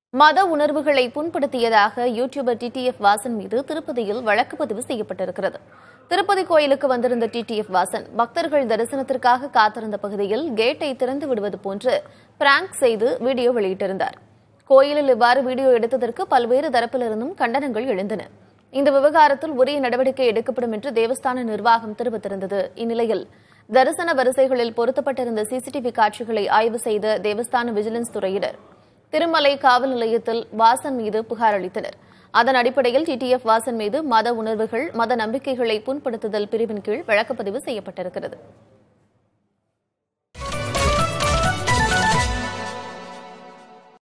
மத உணர்வுகளை புண்படுத்தியதாக YouTuber TTF Vasan மீது திருப்பதியில் வழக்கு பதிவு செய்யப்பட்டிருக்கிறது திருப்பதி கோயிலுக்கு வந்திருந்த டிடிஎஃப் வாசன் பக்தர்கள் தரிசனத்திற்காக காத்திருந்த பகுதியில் கேட்டை திறந்து விடுவது போன்று பிராங்க் செய்து வீடியோ வெளியிட்டிருந்தார் கோயிலில் இவ்வாறு வீடியோ எடுத்ததற்கு பல்வேறு தரப்பிலிருந்தும் கண்டனங்கள் எழுந்தன இந்த விவகாரத்தில் உரிய நடவடிக்கை எடுக்கப்படும் என்று தேவஸ்தான நிர்வாகம் தெரிவித்திருந்தது இந்நிலையில் தரிசன வரிசைகளில் பொருத்தப்பட்டிருந்த சிசிடிவி காட்சிகளை ஆய்வு செய்த தேவஸ்தான விஜிலன்ஸ் துறையினர் திருமலை காவல் நிலையத்தில் வாசன் மீது புகார் அளித்தனர் அதன் அடிப்படையில் டிடிஎஃப் வாசன் மீது மத உணர்வுகள் மத நம்பிக்கைகளை புண்படுத்துதல் பிரிவின் கீழ் வழக்குப்பதிவு செய்யப்பட்டிருக்கிறது